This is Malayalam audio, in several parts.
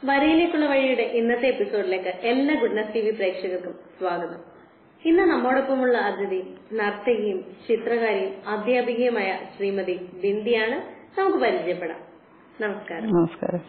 വരയിലേക്കുള്ള വഴിയുടെ ഇന്നത്തെ എപ്പിസോഡിലേക്ക് എല്ലാ ഗുഡ്നസ് ടി വി പ്രേക്ഷകർക്കും സ്വാഗതം ഇന്ന് നമ്മോടൊപ്പമുള്ള അതിഥി നർത്തകിയും ചിത്രകാരിയും അധ്യാപികയുമായ ശ്രീമതി ബിന്ദിയാണ് നമുക്ക് പരിചയപ്പെടാം നമസ്കാരം നമസ്കാരം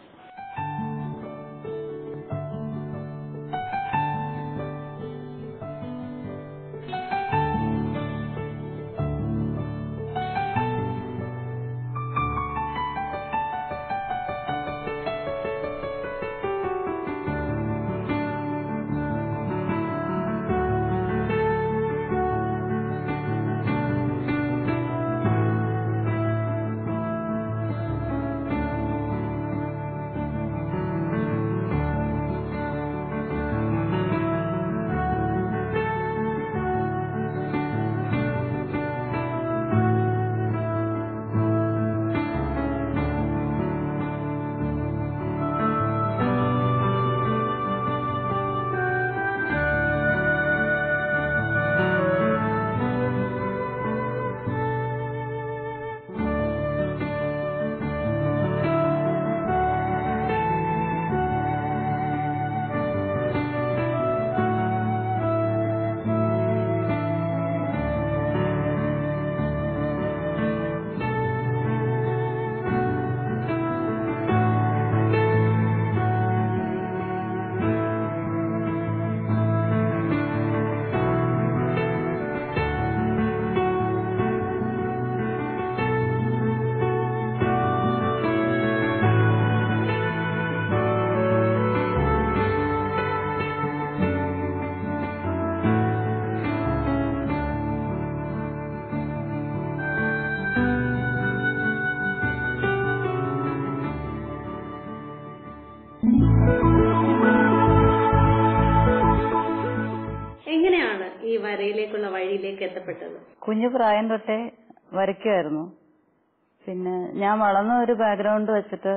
എങ്ങനെയാണ് ഈ വരയിലേക്കുള്ള വഴിയിലേക്ക് എത്തപ്പെട്ടത് കുഞ്ഞു പ്രായം തൊട്ടേ വരയ്ക്കുമായിരുന്നു പിന്നെ ഞാൻ വളർന്ന ഒരു ബാക്ക്ഗ്രൗണ്ട് വെച്ചിട്ട്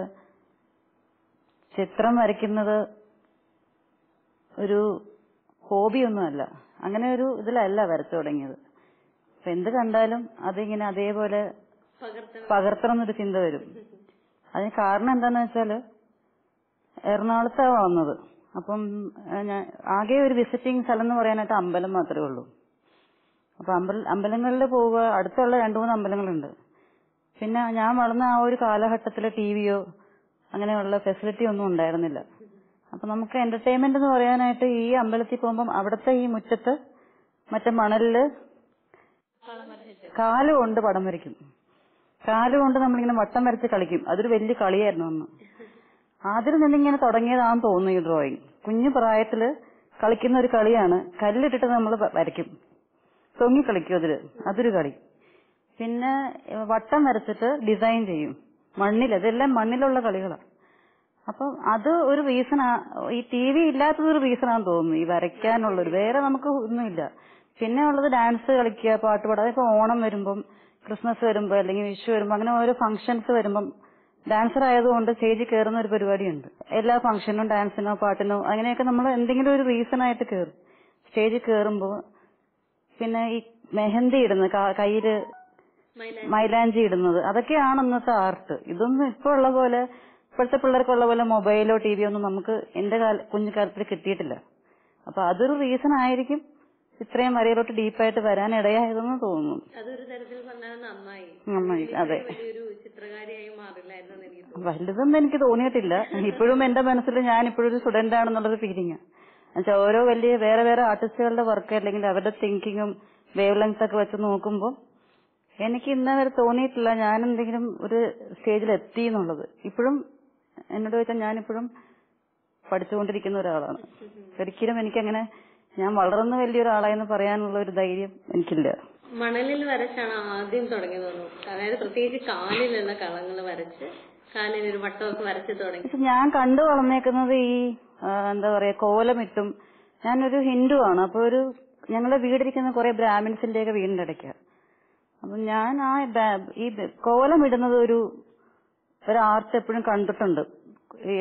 ചിത്രം വരയ്ക്കുന്നത് ഒരു ഹോബിയൊന്നുമല്ല അങ്ങനെ ഒരു ഇതിലല്ല വരച്ചു തുടങ്ങിയത് അപ്പൊ എന്ത് കണ്ടാലും അതിങ്ങനെ അതേപോലെ പകർത്തണം പകർത്തണം എന്നൊരു ചിന്ത വരും അതിന് കാരണം എന്താന്ന് വെച്ചാല് എറണാകുളത്താണ് വന്നത് അപ്പം ഏഹ്, ഞാൻ ആകെ ഒരു വിസിറ്റിംഗ് സ്ഥലം എന്ന് പറയാനായിട്ട് അമ്പലം മാത്രമേ ഉള്ളൂ അപ്പൊ അമ്പല അമ്പലങ്ങളിൽ പോവുക അടുത്തുള്ള രണ്ടു മൂന്ന് അമ്പലങ്ങളുണ്ട് പിന്നെ ഞാൻ വളർന്ന ആ ഒരു കാലഘട്ടത്തിൽ ടി വിയോ അങ്ങനെയുള്ള ഫെസിലിറ്റി ഒന്നും ഉണ്ടായിരുന്നില്ല അപ്പൊ നമുക്ക് എന്റർടൈൻമെന്റ് എന്ന് പറയാനായിട്ട് ഈ അമ്പലത്തിൽ പോകുമ്പം അവിടുത്തെ ഈ മുറ്റത്ത് മറ്റേ മണലില് കാലുകൊണ്ട് പടം വരയ്ക്കും കാലുകൊണ്ട് നമ്മളിങ്ങനെ വട്ടം വരച്ച് കളിക്കും അതൊരു വലിയ കളിയായിരുന്നു അന്ന് ആദ്യം നിന്നിങ്ങനെ തുടങ്ങിയതാണെന്ന് തോന്നുന്നു ഈ ഡ്രോയിങ് കുഞ്ഞു പ്രായത്തില് കളിക്കുന്ന ഒരു കളിയാണ് കല്ലിട്ടിട്ട് നമ്മൾ വരയ്ക്കും തൊങ്ങി കളിക്കും അതില് അതൊരു കളി പിന്നെ ഏഹ്, വട്ടം വരച്ചിട്ട് ഡിസൈൻ ചെയ്യും മണ്ണിൽ അതെല്ലാം മണ്ണിലുള്ള കളികളാണ് അപ്പം അത് ഒരു റീസൺ ഈ ടി വി ഇല്ലാത്തത് ഒരു റീസൺ ആണെന്ന് തോന്നുന്നു ഈ വരയ്ക്കാനുള്ളൊരു വേറെ നമുക്ക് ഒന്നുമില്ല പിന്നെ ഉള്ളത് ഡാൻസ് കളിക്കുക പാട്ട് പാടുക ഇപ്പൊ ഓണം വരുമ്പം ക്രിസ്മസ് വരുമ്പോ അല്ലെങ്കിൽ വിഷു വരുമ്പോ അങ്ങനെ ഓരോ ഫംഗ്ഷൻസ് വരുമ്പം ഡാൻസർ ആയതുകൊണ്ട് സ്റ്റേജിൽ കയറുന്ന ഒരു പരിപാടിയുണ്ട് എല്ലാ ഫംഗ്ഷനും ഡാൻസിനോ പാട്ടിനോ അങ്ങനെയൊക്കെ നമ്മൾ എന്തെങ്കിലും ഒരു റീസൺ ആയിട്ട് കയറും സ്റ്റേജിൽ കയറുമ്പോൾ പിന്നെ ഈ മെഹന്തി ഇടുന്നത് കാ- കയ്യില് മൈലാഞ്ചി. മൈലാഞ്ചി ഇടുന്നത് അതൊക്കെയാണ് ഇന്നത്തെ ആർട്ട് ഇതൊന്നും ഇപ്പൊ ഉള്ള പോലെ ഇപ്പോഴത്തെ പിള്ളേർക്കുള്ള പോലെ മൊബൈലോ ടിവിയോ ഒന്നും നമുക്ക് എന്റെ കാല കുഞ്ഞുകാലത്തിൽ കിട്ടിയിട്ടില്ല അപ്പൊ അതൊരു റീസൺ ആയിരിക്കും ഇത്രയും വരയിലോട്ട് ഡീപ്പായിട്ട് വരാൻ ഇടയായതെന്ന് തോന്നുന്നു അതൊരു തരത്തിൽ പറഞ്ഞാൽ നന്നായി നന്നായി അതെ വലിയൊരു ചിത്രകാരിയായി മാറില്ലായിരുന്നു എന്ന് എനിക്ക് തോന്നുന്നു വലുതൊന്നും എനിക്ക് തോന്നിയിട്ടില്ല ഇപ്പോഴും എന്റെ മനസ്സിൽ ഞാൻ ഇപ്പോഴും ഒരു സ്റ്റുഡന്റ് ആണെന്നുള്ളൊരു ഫീലിംഗ് എന്നുവെച്ചാൽ ഓരോ വലിയ വേറെ വേറെ ആർട്ടിസ്റ്റുകളുടെ വർക്ക് അല്ലെങ്കിൽ അവരുടെ തിങ്കിങ്ങും വേവ് ലെങ്ത് ഒക്കെ വെച്ച് നോക്കുമ്പോൾ എനിക്ക് ഇന്നേ വരെ തോന്നിയിട്ടില്ല ഞാൻ എന്തെങ്കിലും ഒരു സ്റ്റേജിൽ എത്തി എന്നുള്ളത് ഇപ്പോഴും എന്നോട് ചോദിച്ചാൽ ഞാനിപ്പോഴും പഠിച്ചുകൊണ്ടിരിക്കുന്ന ഒരാളാണ് ഒരിക്കലും എനിക്കങ്ങനെ ഞാൻ വളർന്ന വലിയൊരാളായെന്ന് പറയാനുള്ള ഒരു ധൈര്യം എനിക്കില്ല മണലിൽ വരച്ചാണ് ആദ്യം തുടങ്ങിയത് തോന്നുന്നു അതായത് പ്രത്യേകിച്ച് കാലിലുള്ള കളങ്ങൾ വരച്ച് കാലിൽ ഒരു വട്ടമൊക്കെ വരച്ച് തുടങ്ങി പക്ഷെ ഞാൻ കണ്ടു വളർന്നേക്കുന്നത് ഈ ആ, എന്താ പറയാ കോലമിട്ടും ഞാനൊരു ഹിന്ദു ആണ് അപ്പൊ ഒരു ഞങ്ങളുടെ വീടിരിക്കുന്ന കുറെ ബ്രാഹ്മിൻസിന്റെ ഒക്കെ വീടിന്റെ ഇടയ്ക്ക് അപ്പൊ ഞാൻ ആ ബാ- ഈ ബ- കോലം ഇടുന്നത് ഒരു ഒരു ആർട്ട് എപ്പോഴും കണ്ടിട്ടുണ്ട് ഈ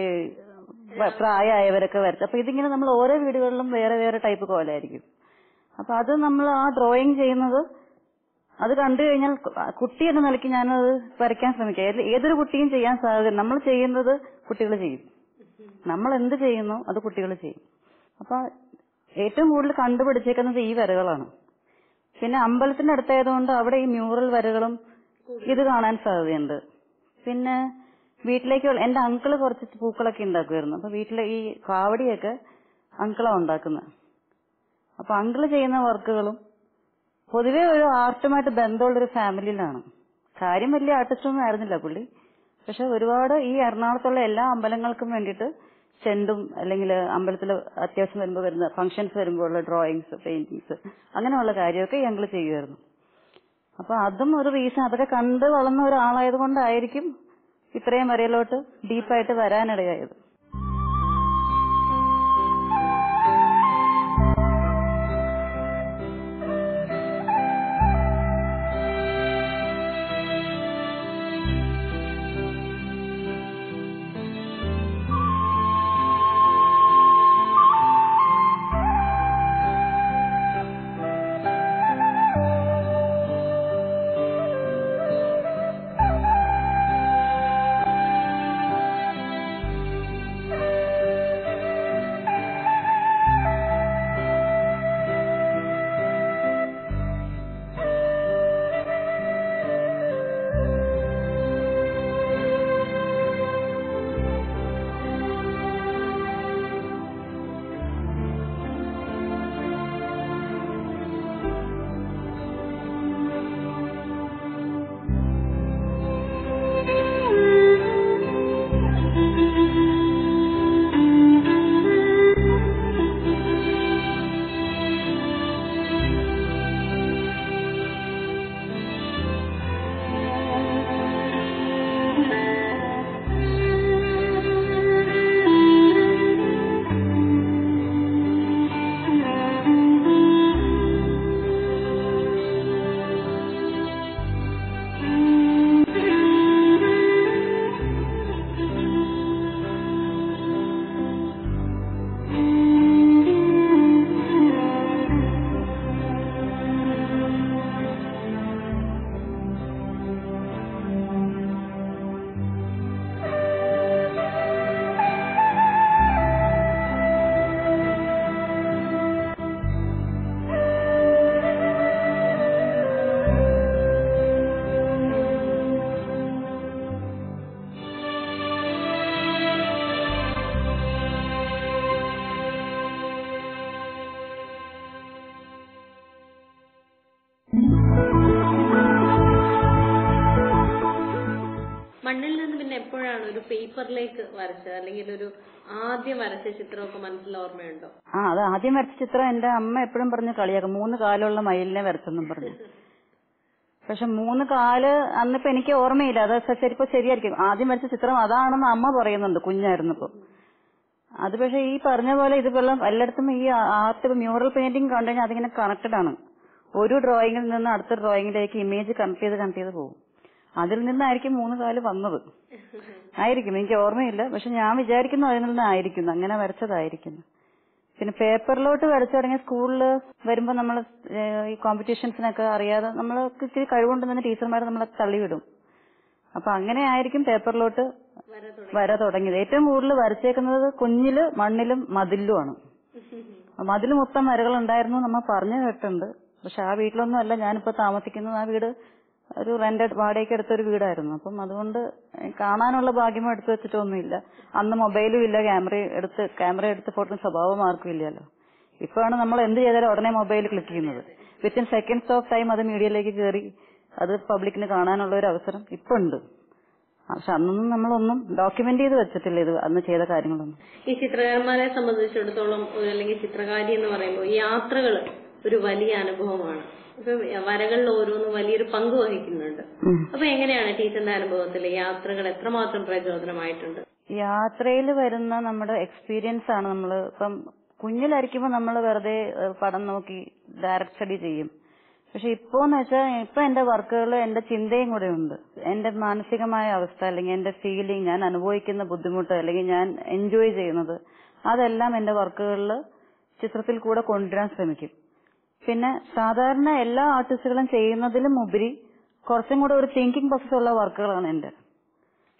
വ- പ്രായമായവരൊക്കെ വരച്ച് അപ്പൊ ഇതിങ്ങനെ നമ്മൾ ഓരോ വീടുകളിലും വേറെ വേറെ ടൈപ്പ് കോലമായിരിക്കും അപ്പൊ അത് നമ്മൾ ആ ഡ്രോയിങ് ചെയ്യുന്നത് അത് കണ്ടു കഴിഞ്ഞാൽ കു- കുട്ടി എന്ന നിലയ്ക്ക് ഞാനത് വരയ്ക്കാൻ ശ്രമിക്കാം ഏത് ഏതൊരു കുട്ടിയും ചെയ്യാൻ സാധ്യത നമ്മൾ ചെയ്യുന്നത് കുട്ടികൾ ചെയ്യും നമ്മൾ എന്ത് ചെയ്യുന്നു അത് കുട്ടികൾ ചെയ്യും അപ്പൊ ഏറ്റവും കൂടുതൽ കണ്ടുപിടിച്ചേക്കുന്നത് ഈ വരകളാണ് പിന്നെ അമ്പലത്തിന്റെ അടുത്തായതുകൊണ്ട് അവിടെ ഈ മ്യൂറൽ വരകളും ഇത് കാണാൻ സാധ്യതയുണ്ട് പിന്നെ വീട്ടിലേക്ക് എന്റെ അങ്കിള് കുറച്ച് പൂക്കളൊക്കെ ഉണ്ടാക്കുമായിരുന്നു അപ്പൊ വീട്ടിലെ ഈ കാവടിയൊക്കെ അങ്കിളാ ഉണ്ടാക്കുന്നത് അപ്പൊ അങ്കിള് ചെയ്യുന്ന വർക്കുകളും പൊതുവെ ഒരു ആർട്ടുമായിട്ട് ബന്ധമുള്ളൊരു ഫാമിലിയിലാണ് കാര്യം വലിയ ആർട്ടിസ്റ്റ് ഒന്നും ആയിരുന്നില്ല പുള്ളി പക്ഷെ ഒരുപാട് ഈ എറണാകുളത്തുള്ള എല്ലാ അമ്പലങ്ങൾക്കും വേണ്ടിയിട്ട് ചെണ്ടും അല്ലെങ്കിൽ അമ്പലത്തിൽ അത്യാവശ്യം വരുമ്പോൾ വരുന്ന ഫംഗ്ഷൻസ് വരുമ്പോൾ ഉള്ള ഡ്രോയിങ്സ് പെയിന്റിങ്സ് അങ്ങനെയുള്ള കാര്യമൊക്കെ ഞങ്ങൾ ചെയ്യുമായിരുന്നു അപ്പൊ അതും ഒരു റീസൺ അതൊക്കെ കണ്ട് വളർന്ന ഒരാളായത് കൊണ്ടായിരിക്കും ഇത്രയും വരയിലോട്ട് ഡീപ്പായിട്ട് വരാനിടയായത് മണ്ണിൽ നിന്ന് പിന്നെ എപ്പോഴാണ് ഒരു പേപ്പറിലേക്ക് വരച്ചത് അല്ലെങ്കിൽ ഒരു ആദ്യം വരച്ച ചിത്രമൊക്കെ മനസ്സിൽ ഓർമ്മയുണ്ടോ ആ അത് ആദ്യം വരച്ച ചിത്രം എന്റെ അമ്മ എപ്പോഴും പറഞ്ഞു കളിയാക്കും മൂന്ന് കാലുള്ള മയിലിനെ വരച്ചെന്നും പറഞ്ഞു പക്ഷെ മൂന്ന് കാല് അന്നിപ്പോ എനിക്ക് ഓർമ്മയില്ല അത് ചിലപ്പോ ശരിയായിരിക്കും ആദ്യം വരച്ച ചിത്രം അതാണെന്ന് അമ്മ പറയുന്നുണ്ട് കുഞ്ഞായിരുന്നപ്പോ അത് പക്ഷെ ഈ പറഞ്ഞ പോലെ ഇതുപോലെ എല്ലായിടത്തും ഈ ആർട്ട് മ്യൂറൽ പെയിന്റിംഗ് കണ്ടു കഴിഞ്ഞാൽ അതിങ്ങനെ കണക്റ്റഡ് ആണ് ഒരു ഡ്രോയിങ്ങിൽ നിന്ന് അടുത്ത ഡ്രോയിങ്ങിലേക്ക് ഇമേജ് കണക്ട് ചെയ്ത് കണക്ട് ചെയ്ത് പോകും അതിൽ നിന്നായിരിക്കും മൂന്ന് കാല് വന്നത് ആയിരിക്കും എനിക്ക് ഓർമ്മയില്ല പക്ഷെ ഞാൻ വിചാരിക്കുന്നു അതിൽ നിന്നായിരിക്കുന്നു അങ്ങനെ വരച്ചതായിരിക്കുന്നു പിന്നെ പേപ്പറിലോട്ട് വരച്ചു തുടങ്ങിയ സ്കൂളിൽ വരുമ്പോൾ നമ്മൾ ഈ കോമ്പറ്റീഷൻസിനൊക്കെ അറിയാതെ നമ്മൾ ഇച്ചിരി കഴിവുണ്ടെന്ന് ടീച്ചർമാർ നമ്മളെ തള്ളിവിടും അപ്പൊ അങ്ങനെ ആയിരിക്കും പേപ്പറിലോട്ട് വര തുടങ്ങി വര തുടങ്ങിയത് ഏറ്റവും കൂടുതൽ വരച്ചേക്കുന്നത് കുഞ്ഞില് മണ്ണിലും മതിലുമാണ് മതിൽ മൊത്തം വരകൾ ഉണ്ടായിരുന്നു നമ്മൾ പറഞ്ഞു കേട്ടിട്ടുണ്ട് പക്ഷെ ആ വീട്ടിലൊന്നും അല്ല ഞാനിപ്പോ താമസിക്കുന്നത് ആ വീട് ഒരു റെന്റഡ് വാടകയ്ക്ക് എടുത്ത ഒരു വീടായിരുന്നു അപ്പം അതുകൊണ്ട് കാണാനുള്ള ഭാഗ്യമോ എടുത്തു വെച്ചിട്ടൊന്നുമില്ല അന്ന് മൊബൈലും ഇല്ല ക്യാമറ എടുത്ത് ക്യാമറ എടുത്ത് ഫോട്ടോ സ്വഭാവം ആർക്കും ഇല്ലല്ലോ ഇപ്പോഴാണ് നമ്മൾ എന്ത് ചെയ്താലും ഉടനെ മൊബൈൽ ക്ലിക്ക് ചെയ്യുന്നത് വിത്തിൻ സെക്കൻഡ്സ് ഓഫ് ടൈം അത് മീഡിയയിലേക്ക് കയറി അത് പബ്ലിക്കിന് കാണാനുള്ള ഒരു അവസരം ഇപ്പൊ ഉണ്ട് പക്ഷെ അന്നൊന്നും നമ്മളൊന്നും ഡോക്യുമെന്റ് ചെയ്ത് വെച്ചിട്ടില്ല ഇത് അന്ന് ചെയ്ത കാര്യങ്ങളൊന്നും ഈ ചിത്രകാരന്മാരെ സംബന്ധിച്ചിടത്തോളം ഒരു അല്ലെങ്കിൽ ചിത്രകാരി എന്ന് പറയുമ്പോൾ യാത്രകൾ ഒരു വലിയ അനുഭവമാണ് ഇപ്പൊ വരകളിൽ ഓരോന്നും വലിയൊരു പങ്ക് വഹിക്കുന്നുണ്ട് ഉം. അപ്പൊ എങ്ങനെയാണ് ടീച്ചറിന്റെ അനുഭവത്തിൽ യാത്രകൾ എത്രമാത്രം പ്രചോദനമായിട്ടുണ്ട് യാത്രയിൽ വരുന്ന നമ്മുടെ എക്സ്പീരിയൻസ് ആണ് നമ്മൾ ഇപ്പം കുഞ്ഞിലായിരിക്കുമ്പോൾ നമ്മൾ വെറുതെ ഏഹ്, പടം നോക്കി ഡയറക്റ്റ് സ്റ്റഡി ചെയ്യും പക്ഷെ ഇപ്പോന്ന് വെച്ചാൽ ഇപ്പൊ എന്റെ വർക്കുകൾ എന്റെ ചിന്തയും കൂടെ ഉണ്ട് എന്റെ മാനസികമായ അവസ്ഥ അല്ലെങ്കിൽ എന്റെ ഫീലിംഗ് ഞാൻ അനുഭവിക്കുന്ന ബുദ്ധിമുട്ട് അല്ലെങ്കിൽ ഞാൻ എൻജോയ് ചെയ്യുന്നത് അതെല്ലാം എന്റെ വർക്കുകളിൽ ചിത്രത്തിൽ കൂടെ കൊണ്ടുവരാൻ ശ്രമിക്കും പിന്നെ സാധാരണ എല്ലാ ആർട്ടിസ്റ്റുകളും ചെയ്യുന്നതിലും ഉപരി കുറച്ചും കൂടെ ഒരു തിങ്കിങ് പ്രോസസ് ഉള്ള വർക്കുകളാണ് എന്റെ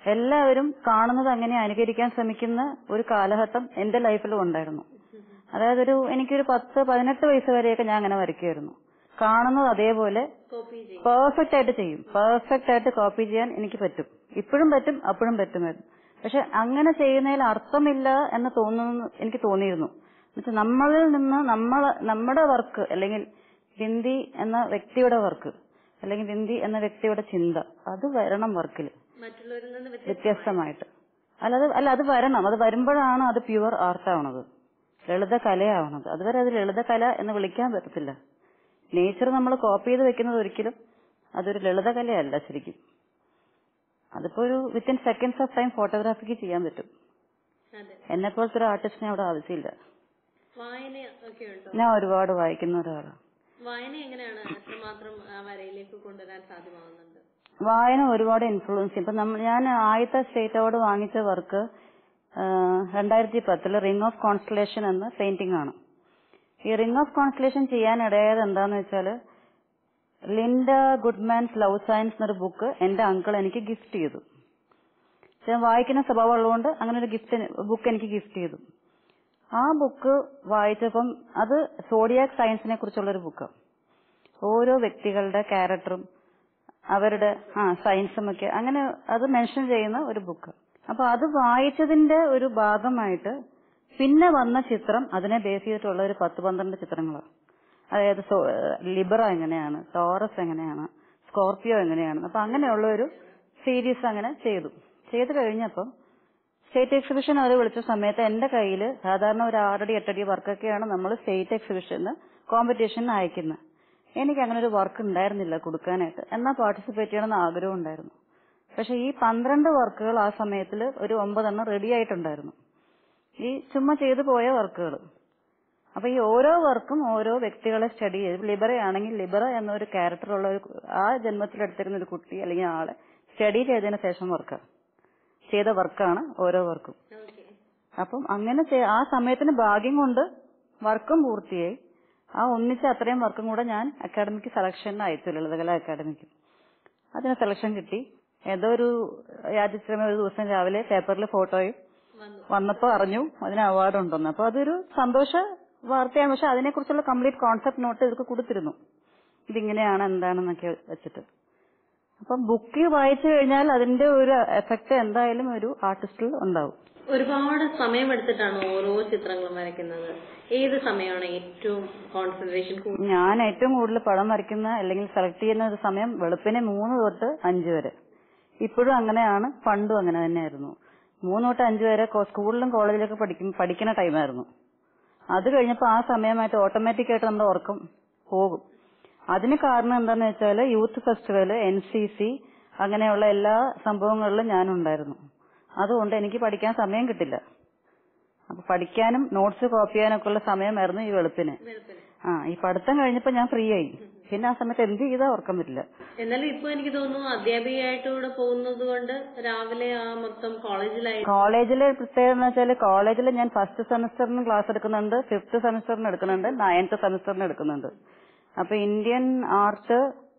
എല്ലാവരും കാണുന്നത് അങ്ങനെ അനുകരിക്കാൻ ശ്രമിക്കുന്ന ഒരു കാലഘട്ടം എന്റെ ലൈഫിലും ഉണ്ടായിരുന്നു അതായത് ഒരു എനിക്കൊരു പത്ത് പതിനെട്ട് വയസ്സ് വരെയൊക്കെ ഞാൻ അങ്ങനെ വരയ്ക്കുമായിരുന്നു കാണുന്നത് അതേപോലെ കോപ്പി ചെയ്യും പെർഫെക്റ്റ് ആയിട്ട് ചെയ്യും പെർഫെക്റ്റ് ആയിട്ട് കോപ്പി ചെയ്യാൻ എനിക്ക് പറ്റും ഇപ്പോഴും പറ്റും അപ്പോഴും പറ്റുമായിരുന്നു പക്ഷെ അങ്ങനെ ചെയ്യുന്നതിൽ അർത്ഥമില്ല എന്ന് തോന്നുന്നു എനിക്ക് തോന്നിയിരുന്നു എന്നുവെച്ചാൽ നമ്മളിൽ നിന്ന് നമ്മൾ നമ്മുടെ വർക്ക് അല്ലെങ്കിൽ ബിന്ദി എന്ന വ്യക്തിയുടെ വർക്ക് അല്ലെങ്കിൽ ബിന്ദി എന്ന വ്യക്തിയുടെ ചിന്ത അത് വരണം വർക്കിൽ മറ്റുള്ളവരിൽ നിന്ന് വ്യത്യസ്ത വ്യത്യസ്തമായിട്ട് അല്ലാതെ അല്ല അത് വരണം അത് വരുമ്പോഴാണ് അത് പ്യുവർ ആർട്ടാവണത് ലളിത കലയാവണത് അതുവരെ അത് ലളിത കല എന്ന് വിളിക്കാൻ പറ്റത്തില്ല നേച്ചർ നമ്മൾ കോപ്പി ചെയ്ത് വെക്കുന്നത് ഒരിക്കലും അതൊരു ലളിത കലയല്ല ശരിക്കും അതിപ്പോ ഒരു വിത്തിൻ സെക്കൻഡ്സ് ഓഫ് ടൈം ഫോട്ടോഗ്രാഫിക്ക് ചെയ്യാൻ പറ്റും അതെ എന്നെ പോലത്തെ ഒരു ആർട്ടിസ്റ്റിനെ അവിടെ ആവശ്യമില്ല വായന ഒക്കെ ഉണ്ടോ ഞാൻ ഒരുപാട് വായിക്കുന്ന ഒരാളാണ് വായന എങ്ങനെയാണ് എത്രമാത്രം ആ വരയിലേക്ക് കൊണ്ടുവരാൻ സാധ്യമാവുന്നുണ്ട് വായന ഒരുപാട് ഇൻഫ്ലുവൻസ് ചെയ്യും ഇപ്പൊ നമ്മൾ ഞാൻ ആദ്യത്തെ സ്റ്റേറ്റ് അവാർഡ് വാങ്ങിച്ച വർക്ക് രണ്ടായിരത്തി പത്തില് റിംഗ് ഓഫ് കോൺസ്റ്റലേഷൻ എന്ന പെയിന്റിംഗ് ആണ് ഈ റിംഗ് ഓഫ് കോൺസ്റ്റലേഷൻ ചെയ്യാൻ ഇടയായത് എന്താന്ന് വെച്ചാല് ലിൻഡ ഗുഡ്മാൻസ് ലവ് സയൻസ് എന്നൊരു ബുക്ക് എന്റെ അങ്കിൾ എനിക്ക് ഗിഫ്റ്റ് ചെയ്തു ഞാൻ വായിക്കുന്ന സ്വഭാവം ഉള്ളതുകൊണ്ട് അങ്ങനെ ഒരു ഗിഫ്റ്റ് ബുക്ക് എനിക്ക് ഗിഫ്റ്റ് ചെയ്തു ആ ബുക്ക് വായിച്ചപ്പം അത് സോഡിയാക് സയൻസിനെ കുറിച്ചുള്ള ഒരു ബുക്ക് ഓരോ വ്യക്തികളുടെ ക്യാരക്ടറും അവരുടെ ആ സയൻസും ഒക്കെ അങ്ങനെ അത് മെൻഷൻ ചെയ്യുന്ന ഒരു ബുക്ക് അപ്പൊ അത് വായിച്ചതിന്റെ ഒരു ഭാഗമായിട്ട് പിന്നെ വന്ന ചിത്രം അതിനെ ബേസ് ചെയ്തിട്ടുള്ള ഒരു പത്ത് പന്ത്രണ്ട് ചിത്രങ്ങളാണ് അതായത് സോ- ലിബറ എങ്ങനെയാണ് ടോറസ് എങ്ങനെയാണ് സ്കോർപിയോ എങ്ങനെയാണ് അപ്പൊ അങ്ങനെയുള്ള ഒരു സീരീസ് അങ്ങനെ ചെയ്തു ചെയ്തു കഴിഞ്ഞപ്പം സ്റ്റേറ്റ് എക്സിബിഷൻ അവർ വിളിച്ച സമയത്ത് എന്റെ കയ്യിൽ സാധാരണ ഒരു ആറടി എട്ടടി വർക്കൊക്കെയാണ് നമ്മൾ സ്റ്റേറ്റ് എക്സിബിഷന് കോമ്പറ്റീഷന് അയക്കുന്നത് എനിക്ക് അങ്ങനെ ഒരു വർക്ക് ഉണ്ടായിരുന്നില്ല കൊടുക്കാനായിട്ട് എന്നാൽ പാർട്ടിസിപ്പേറ്റ് ചെയ്യണമെന്ന് ആഗ്രഹം ഉണ്ടായിരുന്നു പക്ഷെ ഈ പന്ത്രണ്ട് വർക്കുകൾ ആ സമയത്തിൽ ഒരു ഒമ്പതെണ്ണം റെഡി ആയിട്ടുണ്ടായിരുന്നു ഈ ചുമ്മാ ചെയ്തു പോയ വർക്കുകൾ അപ്പൊ ഈ ഓരോ വർക്കും ഓരോ വ്യക്തികളെ സ്റ്റഡി ചെയ്ത് ലിബറ ആണെങ്കിൽ ലിബറ എന്നൊരു ക്യാരക്ടറുള്ള ഒരു ആ ജന്മത്തിൽ എടുത്തിരുന്ന ഒരു കുട്ടി അല്ലെങ്കിൽ ആളെ സ്റ്റഡി ചെയ്തതിന് ശേഷം വർക്ക് ചെയ്ത വർക്കാണ് ഓരോ വർക്കും ഓക്കെ അപ്പം അങ്ങനെ ചെ- ആ സമയത്തിന് ഭാഗ്യം കൊണ്ട് വർക്കും പൂർത്തിയായി ആ ഒന്നിച്ച അത്രയും വർക്കും കൂടെ ഞാൻ അക്കാഡമിക്ക് സെലക്ഷൻ അയച്ചു ലളിതകല അക്കാഡമിക്ക് അതിന് സെലക്ഷൻ കിട്ടി ഏതോ ഒരു രാജ്യശ്രമ ഒരു ദിവസം രാവിലെ പേപ്പറിൽ ഫോട്ടോയും വന്നു വന്നപ്പോ അറിഞ്ഞു അതിന് അവാർഡ് ഉണ്ടെന്ന് അപ്പൊ അതൊരു സന്തോഷ വാർത്തയാണ് പക്ഷെ അതിനെക്കുറിച്ചുള്ള കംപ്ലീറ്റ് കോൺസെപ്റ്റ് നോട്ട് ഇതൊക്കെ കൊടുത്തിരുന്നു ഇതിങ്ങനെയാണ് എന്താണെന്നൊക്കെ വെച്ചിട്ട് അപ്പം ബുക്ക് വായിച്ചു കഴിഞ്ഞാൽ അതിന്റെ ഒരു എഫക്ട് എന്തായാലും ഒരു ആർട്ടിസ്റ്റിൽ ഉണ്ടാവും ഒരുപാട് സമയമെടുത്തിട്ടാണ് ഓരോ ചിത്രങ്ങളും വരയ്ക്കുന്നത് ഏത് സമയമാണ് ഏറ്റവും കോൺസെൻട്രേഷൻ കൂടുതൽ ഞാൻ ഏറ്റവും കൂടുതൽ പടം വരയ്ക്കുന്ന അല്ലെങ്കിൽ സെലക്ട് ചെയ്യുന്ന ഒരു സമയം വെളുപ്പിനെ മൂന്ന് തൊട്ട് അഞ്ച് വരെ ഇപ്പോഴും അങ്ങനെയാണ് പണ്ടും അങ്ങനെ തന്നെയായിരുന്നു മൂന്ന് തൊട്ട് അഞ്ച് വരെ കോ- സ്കൂളിലും കോളേജിലൊക്കെ പഠിക്കും പഠിക്കുന്ന ടൈമായിരുന്നു അത് കഴിഞ്ഞപ്പോൾ ആ സമയമായിട്ട് ഓട്ടോമാറ്റിക് ആയിട്ട് നമ്മുടെ ഉറക്കം പോകും അതിന് കാരണം എന്താന്ന് വെച്ചാൽ youth festival N C C അങ്ങനെയുള്ള എല്ലാ സംഭവങ്ങളിലും ഞാനുണ്ടായിരുന്നു അതുകൊണ്ട് എനിക്ക് പഠിക്കാൻ സമയം കിട്ടില്ല അപ്പൊ പഠിക്കാനും നോട്ട്സ് കോപ്പി ചെയ്യാനൊക്കെ ഉള്ള സമയമായിരുന്നു ഈ വെളുപ്പിന് വെളുപ്പിന് ആ ഈ പഠിത്തം കഴിഞ്ഞപ്പോ ഞാൻ ഫ്രീ ആയി പിന്നെ ആ സമയത്ത് എന്ത് ചെയ്താ ഓർക്കാൻ പറ്റില്ല എന്നാലും ഇപ്പൊ എനിക്ക് തോന്നുന്നു അധ്യാപികയായിട്ട് കൂടെ പോകുന്നത് കൊണ്ട് രാവിലെ ആ മൊത്തം കോളേജിലായി കോളേജിലെ പ്രത്യേകത എന്ന് വെച്ചാൽ കോളേജിൽ ഞാൻ ഫസ്റ്റ് സെമസ്റ്ററിന് ക്ലാസ് എടുക്കുന്നുണ്ട് ഫിഫ്ത് സെമസ്റ്ററിന് എടുക്കുന്നുണ്ട് നയൻത്ത് സെമസ്റ്ററിന് എടുക്കുന്നുണ്ട് അപ്പൊ Indian art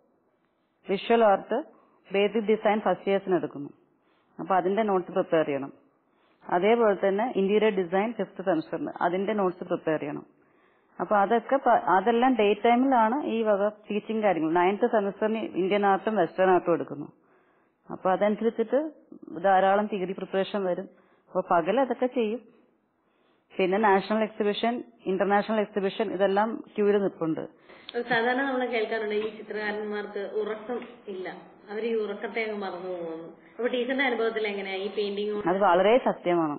visual art basic design first ഇയേഴ്സിന് എടുക്കുന്നു അപ്പൊ അതിന്റെ നോട്ട്സ് പ്രിപ്പയർ ചെയ്യണം അതേപോലെ തന്നെ ഇന്റീരിയർ ഡിസൈൻ ഫിഫ്ത് സെമസ്റ്ററിന് അതിന്റെ നോട്ട്സ് പ്രിപ്പയർ ചെയ്യണം അപ്പൊ അതൊക്കെ പ- അതെല്ലാം ഡേ ടൈമിലാണ് ഈ വക ടീച്ചിങ് കാര്യങ്ങൾ നയൻത്ത് സെമസ്റ്ററിന് ഇന്ത്യൻ ആർട്ടും വെസ്റ്റേൺ ആർട്ടും എടുക്കുന്നു അപ്പൊ അതനുസരിച്ചിട്ട് ധാരാളം തിയറി പ്രിപ്പറേഷൻ വരും അപ്പൊ പകൽ അതൊക്കെ ചെയ്യും പിന്നെ നാഷണൽ എക്സിബിഷൻ ഇന്റർനാഷണൽ എക്സിബിഷൻ ഇതെല്ലാം ക്യൂവിൽ നിൽപ്പുണ്ട് സാധാരണ നമ്മൾ കേൾക്കാറുണ്ട് ഈ ചിത്രകാരന്മാർക്ക് ഉറക്കം ഇല്ല അവർ ഈ ഉറക്കത്തെ അങ്ങ് മറന്നു പോകുന്നു അപ്പൊ ടീച്ചറിന്റെ അനുഭവത്തിൽ എങ്ങനെയാ ഈ പെയിന്റിംഗ് അത് വളരെ സത്യമാണ്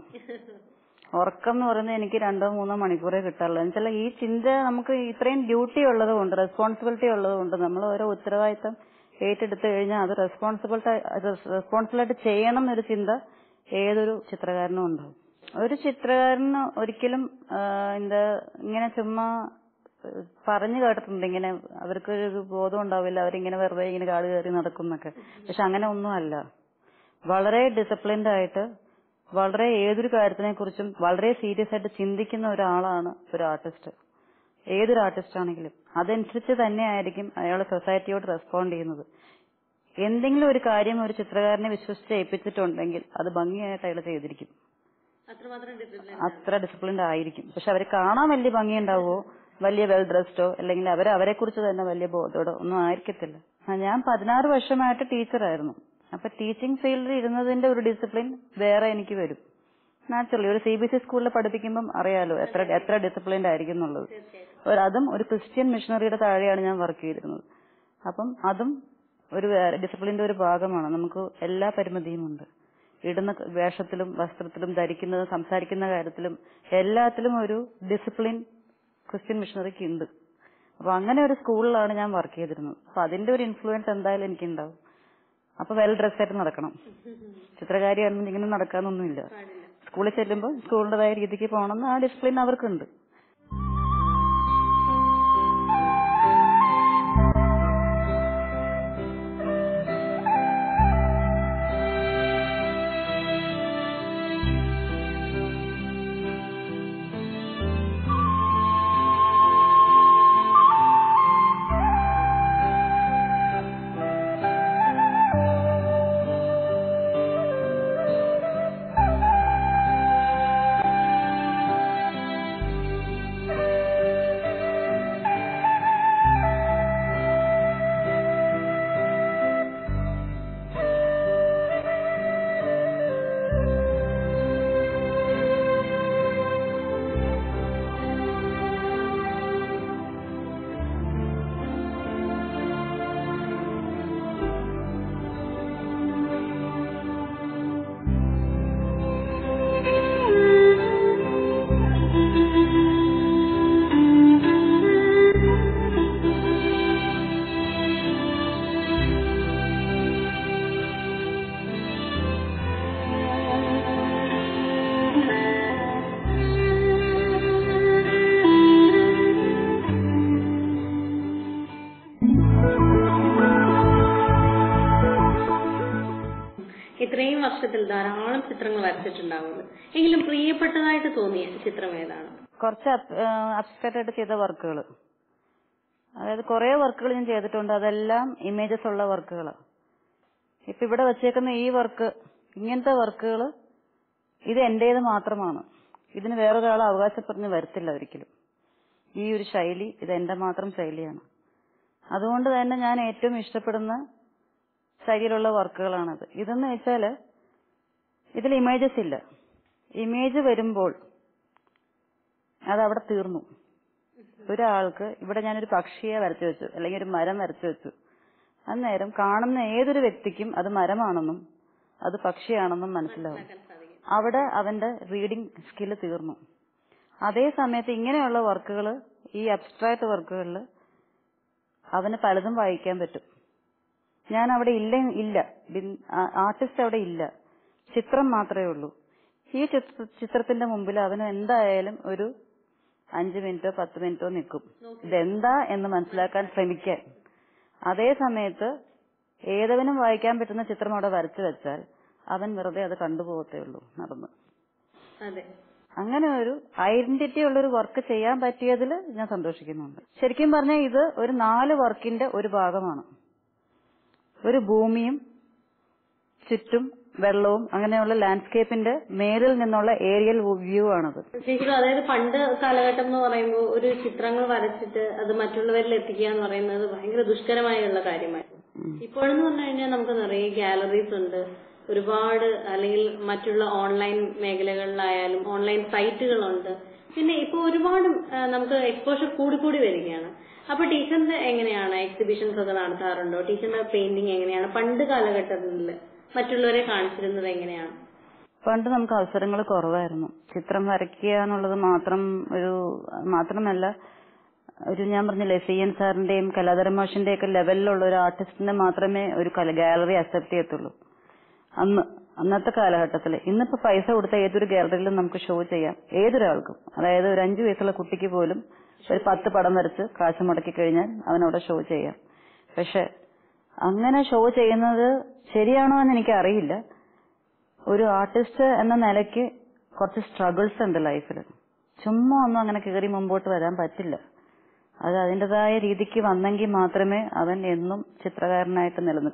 ഉറക്കം എന്ന് പറയുന്നത് എനിക്ക് രണ്ടോ മൂന്നോ മണിക്കൂറേ കിട്ടാറുള്ളൂ എന്നുവെച്ചാൽ ഈ ചിന്ത നമുക്ക് ഇത്രയും ഡ്യൂട്ടി ഉള്ളത് കൊണ്ട് റെസ്പോൺസിബിലിറ്റി ഉള്ളത് കൊണ്ട് നമ്മൾ ഓരോ ഉത്തരവാദിത്തം ഏറ്റെടുത്തു കഴിഞ്ഞാൽ അത് റെസ്പോൺസിബിലിറ്റി റെസ്പോൺസിബിളായിട്ട് ചെയ്യണം എന്നൊരു ചിന്ത ഏതൊരു ചിത്രകാരനും ഉണ്ടാവും ഒരു ചിത്രകാരന് ഒരിക്കലും ആ, എന്താ ഇങ്ങനെ ചുമ്മാ ഏഹ്, പറഞ്ഞു കേട്ടിട്ടുണ്ട് ഇങ്ങനെ അവർക്ക് ഒരു ബോധം ഉണ്ടാവില്ല അവരിങ്ങനെ വെറുതെ ഇങ്ങനെ കാട് കയറി നടക്കും എന്നൊക്കെ പക്ഷെ അങ്ങനെ ഒന്നുമല്ല വളരെ ഡിസിപ്ലിൻഡ് ആയിട്ട് വളരെ ഏതൊരു കാര്യത്തിനെ കുറിച്ചും വളരെ സീരിയസ് ആയിട്ട് ചിന്തിക്കുന്ന ഒരാളാണ് ഒരു ആർട്ടിസ്റ്റ് ഏതൊരു ആർട്ടിസ്റ്റ് ആണെങ്കിലും അതനുസരിച്ച് തന്നെയായിരിക്കും അയാൾ സൊസൈറ്റിയോട് റെസ്പോണ്ട് ചെയ്യുന്നത് എന്തെങ്കിലും ഒരു കാര്യം ഒരു ചിത്രകാരനെ വിശ്വസിച്ച് ഏൽപ്പിച്ചിട്ടുണ്ടെങ്കിൽ അത് ഭംഗിയായിട്ട് അയാൾ ചെയ്തിരിക്കും അത്രമാത്രം ഡിസിപ്ലിൻ അത്ര ഡിസിപ്ലിൻഡ് ആയിരിക്കും പക്ഷെ അവരെ കാണാൻ വലിയ ഭംഗിയുണ്ടാവോ വലിയ വെൽ ഡ്രസ്ഡോ അല്ലെങ്കിൽ അവർ അവരെ കുറിച്ച് തന്നെ വലിയ ബോധോടോ ഒന്നും ആയിരിക്കത്തില്ല ആ, ഞാൻ പതിനാറ് വർഷമായിട്ട് ടീച്ചറായിരുന്നു അപ്പൊ ടീച്ചിങ് ഫീൽഡിൽ ഇരുന്നതിന്റെ ഒരു ഡിസിപ്ലിൻ വേറെ എനിക്ക് വരും നാച്ചുറലി ഒരു സി ബി എസ് ഇ സ്കൂളിൽ പഠിപ്പിക്കുമ്പം അറിയാലോ എത്ര എത്ര ഡിസിപ്ലിൻഡ് ആയിരിക്കും എന്നുള്ളത് തീർച്ചയായിട്ടും ഒരു അതും ഒരു ക്രിസ്ത്യൻ മിഷണറിയുടെ താഴെയാണ് ഞാൻ വർക്ക് ചെയ്തിരുന്നത് അപ്പം അതും ഒരു ഡിസിപ്ലിന്റെ ഒരു ഭാഗമാണ് നമുക്ക് എല്ലാ പരിമിതിയും ഉണ്ട് ഇടുന്ന വേഷത്തിലും വസ്ത്രത്തിലും ധരിക്കുന്നതും സംസാരിക്കുന്ന കാര്യത്തിലും എല്ലാത്തിലും ഒരു ഡിസിപ്ലിൻ ക്രിസ്ത്യൻ മിഷണറിക്ക് ഉണ്ട് അപ്പൊ അങ്ങനെ ഒരു സ്കൂളിലാണ് ഞാൻ വർക്ക് ചെയ്തിരുന്നത് അപ്പൊ അതിന്റെ ഒരു ഇൻഫ്ലുവൻസ് എന്തായാലും എനിക്കുണ്ടാവും അപ്പൊ വെൽ ഡ്രസ് ആയിട്ട് നടക്കണം ചിത്രകാരി ആണെന്ന് ഇങ്ങനെ നടക്കാനൊന്നുമില്ല പാടില്ല സ്കൂളിൽ ചെല്ലുമ്പോൾ സ്കൂളിന്റേതായ രീതിക്ക് പോകണമെന്ന് ആ ഡിസിപ്ലിൻ അവർക്കുണ്ട് ഇത്രയും വർഷത്തിൽ ധാരാളം ചിത്രങ്ങൾ വരച്ചിട്ടുണ്ടാവുന്നത് എങ്കിലും പ്രിയപ്പെട്ടതായിട്ട് തോന്നിയ ചിത്രം ഏതാണ് കുറച്ച് അബ്സ്ട്രാക്ട് ആയിട്ട് ചെയ്ത വർക്കുകൾ അതായത് കുറെ വർക്കുകൾ ഞാൻ ചെയ്തിട്ടുണ്ട് അതെല്ലാം ഇമേജസ് ഉള്ള വർക്കുകളാണ് ഇപ്പൊ ഇവിടെ വെച്ചേക്കുന്ന ഈ വർക്ക് ഇങ്ങനത്തെ വർക്കുകൾ ഇത് എന്റേത് മാത്രമാണ് ഇതിന് വേറൊരാൾ അവകാശപ്പെടഞ്ഞ് വരത്തില്ല ഒരിക്കലും ഈ ഒരു ശൈലി ഇത് എന്റെ മാത്രം ശൈലിയാണ് അതുകൊണ്ട് തന്നെ ഞാൻ ഏറ്റവും ഇഷ്ടപ്പെടുന്ന ശൈലിയിലുള്ള വർക്കുകളാണത് ഇതെന്ന് വെച്ചാല് ഇതിൽ ഇമേജസ് ഇല്ല ഇമേജ് വരുമ്പോൾ അത് അവിടെ തീർന്നു ഒരാൾക്ക് ഇവിടെ ഞാനൊരു പക്ഷിയെ വരച്ചു വെച്ചു അല്ലെങ്കിൽ ഒരു മരം വരച്ചു വെച്ചു അന്നേരം കാണുന്ന ഏതൊരു വ്യക്തിക്കും അത് മരമാണെന്നും അത് പക്ഷിയാണെന്നും മനസ്സിലാവും മനസ്സിലാക്കാൻ സാധിക്കും അവിടെ അവന്റെ റീഡിംഗ് സ്കില്ല് തീർന്നു അതേ സമയത്ത് ഇങ്ങനെയുള്ള വർക്കുകൾ ഈ അബ്സ്ട്രാക്ട് വർക്കുകളിൽ അവന് പലതും വായിക്കാൻ പറ്റും ഞാൻ അവിടെ ഇല്ല ഇല്ല ആർട്ടിസ്റ്റ് അവിടെ ഇല്ല ചിത്രം മാത്രമേ ഉള്ളൂ ഈ ചിത്ര- ചിത്രത്തിന്റെ മുമ്പിൽ അവന് എന്തായാലും ഒരു അഞ്ചു മിനിറ്റോ പത്ത് മിനിറ്റോ നിൽക്കും ഇതെന്താ എന്ന് മനസ്സിലാക്കാൻ ശ്രമിക്കാൻ അതേ സമയത്ത് ഏതവനും വായിക്കാൻ പറ്റുന്ന ചിത്രം അവിടെ വരച്ചു വെച്ചാൽ അവൻ വെറുതെ അത് കണ്ടുപോകത്തേ ഉള്ളൂ നടന്ന് അതെ അങ്ങനെ ഒരു ഐഡന്റിറ്റി ഉള്ള ഒരു വർക്ക് ചെയ്യാൻ പറ്റിയതിൽ ഞാൻ സന്തോഷിക്കുന്നുണ്ട് ശരിക്കും പറഞ്ഞാൽ ഇത് ഒരു നാല് വർക്കിന്റെ ഒരു ഭാഗമാണ് ഒരു ഭൂമിയും ചുറ്റും വെള്ളവും അങ്ങനെയുള്ള ലാൻഡ്സ്കേപ്പിന്റെ മേലിൽ നിന്നുള്ള ഏരിയൽ വ്യൂ ആണത് ശരിക്കും അതായത് പണ്ട് കാലഘട്ടം എന്ന് പറയുമ്പോൾ ഒരു ചിത്രങ്ങൾ വരച്ചിട്ട് അത് മറ്റുള്ളവരിൽ എത്തിക്കുക എന്ന് പറയുന്നത് ഭയങ്കര ദുഷ്കരമായുള്ള കാര്യമായിരുന്നു ഇപ്പോഴെന്ന് പറഞ്ഞു കഴിഞ്ഞാൽ നമുക്ക് നിറയെ ഗാലറീസ് ഉണ്ട് ഒരുപാട് അല്ലെങ്കിൽ മറ്റുള്ള ഓൺലൈൻ മേഖലകളിലായാലും ഓൺലൈൻ സൈറ്റുകളുണ്ട് പിന്നെ ഇപ്പൊ ഒരുപാട് ആ, നമുക്ക് എക്സ്പോഷർ കൂടി കൂടി വരികയാണ് അപ്പൊ ടീച്ചറിന്റെ എങ്ങനെയാണ് എക്സിബിഷൻസ് ഒക്കെ നടത്താറുണ്ടോ ടീച്ചറിന്റെ പെയിന്റിങ് എങ്ങനെയാണ് പണ്ട് കാലഘട്ടത്തിൽ മറ്റുള്ളവരെ കാണിച്ചിരുന്നത് എങ്ങനെയാണ് പണ്ട് നമുക്ക് അവസരങ്ങൾ കുറവായിരുന്നു ചിത്രം വരയ്ക്കുക എന്നുള്ളത് മാത്രം ഒരു മാത്രമല്ല ഒരു ഞാൻ പറഞ്ഞില്ലേ സി എൻ സാറിന്റെയും കലാധര മാഷിന്റെ ഒക്കെ ലെവലിലുള്ള ഒരു ആർട്ടിസ്റ്റിനെ മാത്രമേ ഒരു ഗാലറി അക്സെപ്റ്റ് ചെയ്യത്തുള്ളൂ അന്ന് അന്നത്തെ കാലഘട്ടത്തിൽ ഇന്നിപ്പോ പൈസ കൊടുത്ത ഏതൊരു ഗാലറിയിലും നമുക്ക് ഷോ ചെയ്യാം ഏതൊരാൾക്കും അതായത് ഒരു അഞ്ചു വയസ്സുള്ള കുട്ടിക്ക് പോലും ഒരു പത്ത് പടം വരച്ച് കാശ് മുടക്കി കഴിഞ്ഞാൽ അവനവിടെ ഷോ ചെയ്യാം പക്ഷെ അങ്ങനെ ഷോ ചെയ്യുന്നത് ശരിയാണോ എന്ന് എനിക്ക് അറിയില്ല ഒരു ആർട്ടിസ്റ്റ് എന്ന നിലയ്ക്ക് കുറച്ച് സ്ട്രഗിൾസ് ഉണ്ട് ലൈഫിൽ ചുമ്മാ ഒന്നും അങ്ങനെ കയറി മുമ്പോട്ട് വരാൻ പറ്റില്ല അത് അതിൻ്റെതായ രീതിക്ക് വന്നെങ്കിൽ മാത്രമേ അവൻ എന്നും ചിത്രകാരനായിട്ട് നിലനിൽക്കുള്ളൂ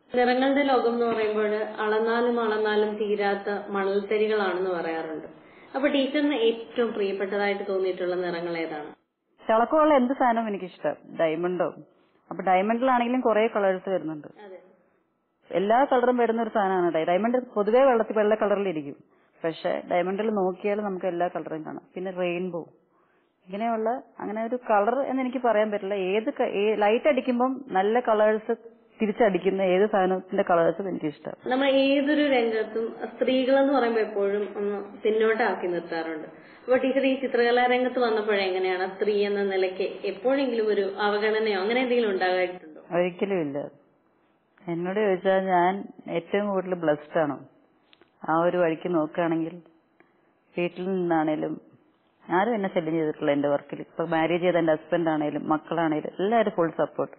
നിറങ്ങളുടെ ലോകം എന്ന് പറയുമ്പോൾ അളന്നാലും അളന്നാലും തീരാത്ത മണൽത്തരികളാണെന്ന് പറയാറുണ്ട് അപ്പൊ ടീച്ചറിന് ഏറ്റവും പ്രിയപ്പെട്ടതായിട്ട് തോന്നിയിട്ടുള്ള നിറങ്ങൾ ഏതാണ് തിളക്കമുള്ള എന്ത് സാധനവും എനിക്കിഷ്ടം ഡയമണ്ടോ അപ്പൊ ഡയമണ്ടിലാണെങ്കിലും കുറെ കളേഴ്സ് വരുന്നുണ്ട് അതെ എല്ലാ കളറും വരുന്ന ഒരു സാധനമാണ് ഡയ- ഡയമണ്ട് പൊതുവേ വെള്ളത്തിൽ വെള്ള കളറിലിരിക്കും പക്ഷെ ഡയമണ്ടിൽ നോക്കിയാൽ നമുക്ക് എല്ലാ കളറും കാണാം പിന്നെ റെയിൻബോ ഇങ്ങനെയുള്ള അങ്ങനെ ഒരു കളർ എന്ന് എനിക്ക് പറയാൻ പറ്റില്ല ഏത് ലൈറ്റ് അടിക്കുമ്പം നല്ല കളേഴ്സ് തിരിച്ചടിക്കുന്ന ഏത് സാധനത്തിന്റെ കളേഴ്സും എനിക്ക് ഇഷ്ടം നമ്മൾ ഏതൊരു രംഗത്തും സ്ത്രീകൾ എന്ന് പറയുമ്പോൾ എപ്പോഴും ഒന്ന് പിന്നോട്ടാക്കി നിർത്താറുണ്ട് അപ്പൊ ടീച്ചർ ഈ ചിത്രകലാ രംഗത്ത് വന്നപ്പോഴേ എങ്ങനെയാണ് സ്ത്രീ എന്ന നിലയ്ക്ക് എപ്പോഴെങ്കിലും ഒരു അവഗണനയോ അങ്ങനെ എന്തെങ്കിലും ഉണ്ടാകായിട്ടുണ്ടോ ഒരിക്കലും ഇല്ല എന്നോട് ചോദിച്ചാൽ ഞാൻ ഏറ്റവും കൂടുതൽ ബ്ലസ്ഡ് ആണ് ആ ഒരു വഴിക്ക് നോക്കുകയാണെങ്കിൽ വീട്ടിൽ നിന്നാണേലും ആരും എന്നെ ശല്യം ചെയ്തിട്ടില്ല എന്റെ വർക്കിൽ ഇപ്പൊ മാരേജ് ചെയ്ത എന്റെ ഹസ്ബൻഡ് ആണേലും മക്കളാണേലും എല്ലാവരും ഫുൾ സപ്പോർട്ട്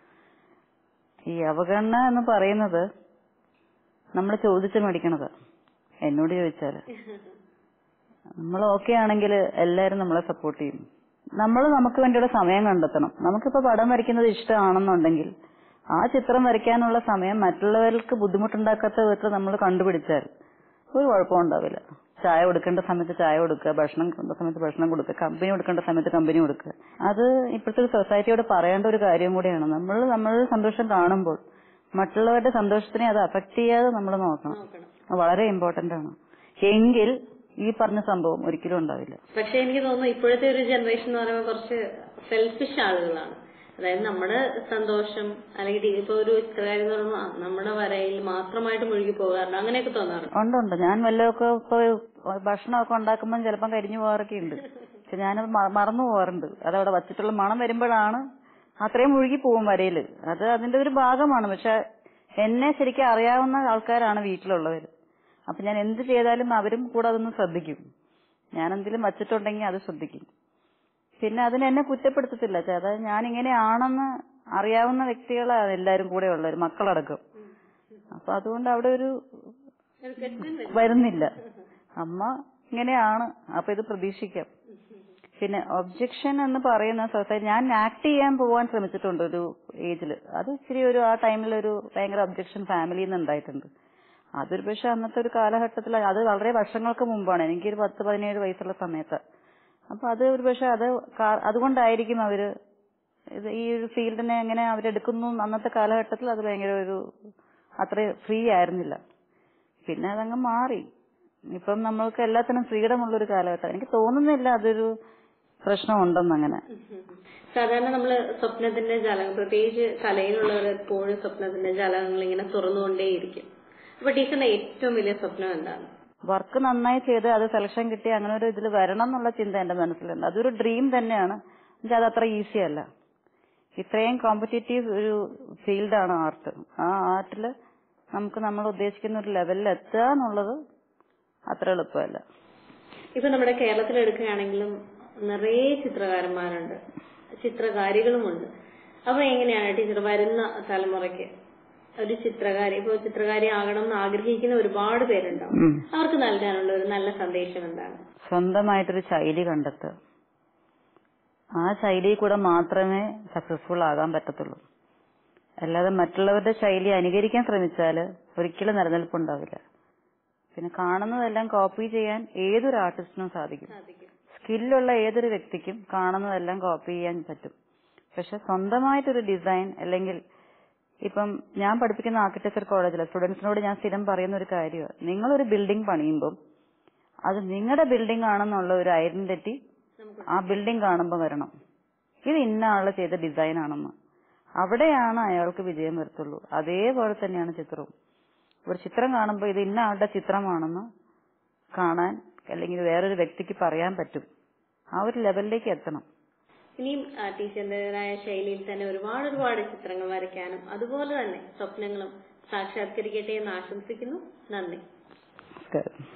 ഈ അവഗണന എന്ന് പറയുന്നത് നമ്മൾ ചോദിച്ചു മേടിക്കണത് എന്നോട് ചോദിച്ചാല് നമ്മൾ ഓക്കെ ആണെങ്കിൽ എല്ലാവരും നമ്മളെ സപ്പോർട്ട് ചെയ്യും നമ്മൾ നമുക്ക് വേണ്ടിയുള്ള സമയം കണ്ടെത്തണം നമുക്കിപ്പോ പടം വരയ്ക്കുന്നത് ഇഷ്ടമാണെന്നുണ്ടെങ്കിൽ ആ ചിത്രം വരയ്ക്കാനുള്ള സമയം മറ്റുള്ളവർക്ക് ബുദ്ധിമുട്ടുണ്ടാക്കാത്ത വിധത്തിൽ നമ്മൾ കണ്ടുപിടിച്ചാൽ ഒരു കുഴപ്പവും ഉണ്ടാവില്ല ചായ കൊടുക്കേണ്ട സമയത്ത് ചായ കൊടുക്കുക ഭക്ഷണം കൊടുക്കേണ്ട സമയത്ത് ഭക്ഷണം കൊടുക്കുക കമ്പനി കൊടുക്കേണ്ട സമയത്ത് കമ്പനി കൊടുക്കുക അത് ഇപ്പോഴത്തെ ഒരു സൊസൈറ്റിയോട് പറയേണ്ട ഒരു കാര്യം കൂടിയാണ് നമ്മൾ നമ്മളുടെ സന്തോഷം കാണുമ്പോൾ മറ്റുള്ളവരുടെ സന്തോഷത്തിനെ അത് അഫക്ട് ചെയ്യാതെ നമ്മൾ നോക്കണം നോക്കണം അത് വളരെ ഇമ്പോർട്ടന്റ് ആണ് എങ്കിൽ ഈ പറഞ്ഞ സംഭവം ഒരിക്കലും ഉണ്ടാവില്ല പക്ഷെ എനിക്ക് തോന്നുന്നു ഇപ്പോഴത്തെ ഒരു ജനറേഷൻ എന്ന് പറയുമ്പോൾ കുറച്ച് സെൽഫിഷ് ആളുകളാണ് അതായത് നമ്മുടെ സന്തോഷം അല്ലെങ്കിൽ ഇപ്പൊ ഒരു ചിത്രകാരി എന്ന് പറയുമ്പോൾ ആ, നമ്മുടെ വരയിൽ മാത്രമായിട്ട് മുഴുകി പോകാറുണ്ട് അങ്ങനെയൊക്കെ തോന്നാറുണ്ട് ഉണ്ട് ഉണ്ട് ഞാൻ വല്ലതൊക്കെ ഇപ്പൊ ഭക്ഷണമൊക്കെ ഉണ്ടാക്കുമ്പോൾ ചിലപ്പം കരിഞ്ഞു പോകാറൊക്കെ ഉണ്ട് പക്ഷെ ഞാനത് മ- മറന്നു പോകാറുണ്ട് അതവിടെ വച്ചിട്ടുള്ള മണം വരുമ്പോഴാണ് അത്രയും മുഴുകി പോകും വരയില് അത് അതിന്റെ ഒരു ഭാഗമാണ് പക്ഷെ എന്നെ ശരിക്കും അറിയാവുന്ന ആൾക്കാരാണ് വീട്ടിലുള്ളവര് അപ്പൊ ഞാൻ എന്ത് ചെയ്താലും അവരും കൂടെ അതൊന്ന് ശ്രദ്ധിക്കും ഞാൻ എന്തെങ്കിലും വച്ചിട്ടുണ്ടെങ്കിൽ അത് ശ്രദ്ധിക്കും പിന്നെ അതിന് എന്നെ കുറ്റപ്പെടുത്തത്തില്ല ചെ- അതായത് ഞാൻ ഇങ്ങനെയാണെന്ന് അറിയാവുന്ന വ്യക്തികളാണ് എല്ലാരും കൂടെ ഉള്ളവർ മക്കളടക്കം അപ്പൊ അതുകൊണ്ട് അവിടെ ഒരു ഒരു കെട്ടിൻ വരുന്നില്ല അമ്മ ഇങ്ങനെയാണ് അപ്പൊ ഇത് പ്രതീക്ഷിക്കാം പിന്നെ ഒബ്ജക്ഷൻ എന്ന് പറയുന്ന സൊസൈറ്റി ഞാൻ ആക്ട് ചെയ്യാൻ പോവാൻ ശ്രമിച്ചിട്ടുണ്ട് ഒരു ഏജിൽ അത് ഇച്ചിരി ഒരു ആ ടൈമിൽ ഒരു ഭയങ്കര ഒബ്ജക്ഷൻ ഫാമിലിയിൽ നിന്ന് ഉണ്ടായിട്ടുണ്ട് അതൊരു പക്ഷെ അന്നത്തെ ഒരു കാലഘട്ടത്തിൽ അത് വളരെ വർഷങ്ങൾക്ക് മുമ്പാണ് എനിക്കൊരു പത്ത് പതിനേഴ് വയസ്സുള്ള സമയത്ത് അപ്പൊ അത് ഒരു പക്ഷെ അത് കാ- അതുകൊണ്ടായിരിക്കും അവര് ഇത് ഈ ഒരു ഫീൽഡിനെ എങ്ങനെ അവരെടുക്കുന്നു അന്നത്തെ കാലഘട്ടത്തിൽ അത് ഭയങ്കര ഒരു അത്ര ഫ്രീ ആയിരുന്നില്ല പിന്നെ അതങ്ങ് മാറി ഇപ്പം നമ്മൾക്ക് എല്ലാത്തിനും ഫ്രീഡം ഉള്ള ഒരു കാലഘട്ടം എനിക്ക് തോന്നുന്നില്ല അതൊരു പ്രശ്നമുണ്ടെന്ന് അങ്ങനെ സാധാരണ നമ്മള് സ്വപ്നത്തിന്റെ ജാലകം പ്രത്യേകിച്ച് കലയിലുള്ളവർ എപ്പോഴും സ്വപ്നത്തിന്റെ ജാലകങ്ങൾ ഇങ്ങനെ തുറന്നുകൊണ്ടേയിരിക്കും അപ്പൊ ടീച്ചറിന്റെ ഏറ്റവും വലിയ സ്വപ്നം എന്താണ് വർക്ക് നന്നായി ചെയ്ത് അത് സെലക്ഷൻ കിട്ടി അങ്ങനെ ഒരു ഇതിൽ വരണം എന്നുള്ള ചിന്ത എന്റെ മനസ്സിലുണ്ട് അതൊരു ഡ്രീം തന്നെയാണ് പക്ഷെ അത് അത്ര ഈസി അല്ല ഇത്രയും കോമ്പറ്റേറ്റീവ് ഒരു ഫീൽഡാണ് ആർട്ട് ആ ആർട്ടിൽ നമുക്ക് നമ്മൾ ഉദ്ദേശിക്കുന്ന ഒരു ലെവലിൽ എത്തുക എന്നുള്ളത് അത്ര എളുപ്പമല്ല ഇപ്പൊ നമ്മുടെ കേരളത്തിൽ എടുക്കുകയാണെങ്കിലും നിറയെ ചിത്രകാരന്മാരുണ്ട് ചിത്രകാരികളുമുണ്ട് അപ്പൊ എങ്ങനെയാണ് ടീച്ചർ വരുന്ന തലമുറയ്ക്ക് ഒരു ചിത്രകാരി ഇപ്പൊ ചിത്രകാരി ആകണം എന്ന് ആഗ്രഹിക്കുന്ന ഒരുപാട് പേരുണ്ടാവും ഉം. അവർക്ക് നൽകാനുള്ള ഒരു നല്ല സന്ദേശം എന്താണ് സ്വന്തമായിട്ടൊരു ശൈലി കണ്ടെത്തുക ആ ശൈലിയിൽ കൂടെ മാത്രമേ സക്സസ്ഫുൾ ആകാൻ പറ്റത്തുള്ളൂ അല്ലാതെ മറ്റുള്ളവരുടെ ശൈലി അനുകരിക്കാൻ ശ്രമിച്ചാൽ ഒരിക്കലും നിലനിൽപ്പുണ്ടാവില്ല പിന്നെ കാണുന്നതെല്ലാം കോപ്പി ചെയ്യാൻ ഏതൊരു ആർട്ടിസ്റ്റിനും സാധിക്കും സാധിക്കും സ്കില്ലുള്ള ഏതൊരു വ്യക്തിക്കും കാണുന്നതെല്ലാം കോപ്പി ചെയ്യാൻ പറ്റും പക്ഷെ സ്വന്തമായിട്ടൊരു ഡിസൈൻ അല്ലെങ്കിൽ ഇപ്പം ഞാൻ പഠിപ്പിക്കുന്ന ആർക്കിടെക്ചർ കോളേജിലെ സ്റ്റുഡൻസിനോട് ഞാൻ സ്ഥിരം പറയുന്ന ഒരു കാര്യമാണ് നിങ്ങളൊരു ബിൽഡിംഗ് പണിയുമ്പോൾ അത് നിങ്ങളുടെ ബിൽഡിംഗ് ആണെന്നുള്ള ഒരു ഐഡന്റിറ്റി നമുക്ക് ആ ബിൽഡിംഗ് കാണുമ്പോൾ വരണം ഇത് ഇന്ന ആള് ചെയ്ത ഡിസൈൻ ആണെന്ന് അവിടെയാണ് അയാൾക്ക് വിജയം വരത്തുള്ളൂ അതേപോലെ തന്നെയാണ് ചിത്രവും ഒരു ചിത്രം കാണുമ്പോൾ ഇത് ഇന്ന ആളുടെ ചിത്രമാണെന്ന് കാണാൻ അല്ലെങ്കിൽ വേറൊരു വ്യക്തിക്ക് പറയാൻ പറ്റും ആ ഒരു ലെവലിലേക്ക് എത്തണം ഇനിയും ആ, ടീച്ചറിന്റേതായ ശൈലിയിൽ തന്നെ ഒരുപാട് ഒരുപാട് ചിത്രങ്ങൾ വരയ്ക്കാനും അതുപോലെ തന്നെ സ്വപ്നങ്ങളും സാക്ഷാത്കരിക്കട്ടെ എന്ന് ആശംസിക്കുന്നു നന്ദി നമസ്കാരം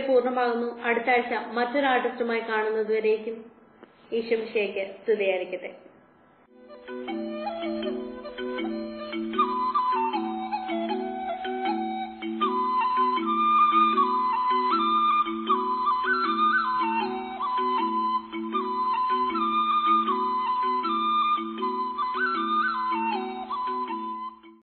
പൂർണ്ണമാകുന്നു അടുത്ത ആഴ്ച മറ്റൊരു ആർട്ടിസ്റ്റുമായി കാണുന്നതുവരേക്കും ഈശ്വമിഷയ്ക്ക് സ്തുതിയായിരിക്കട്ടെ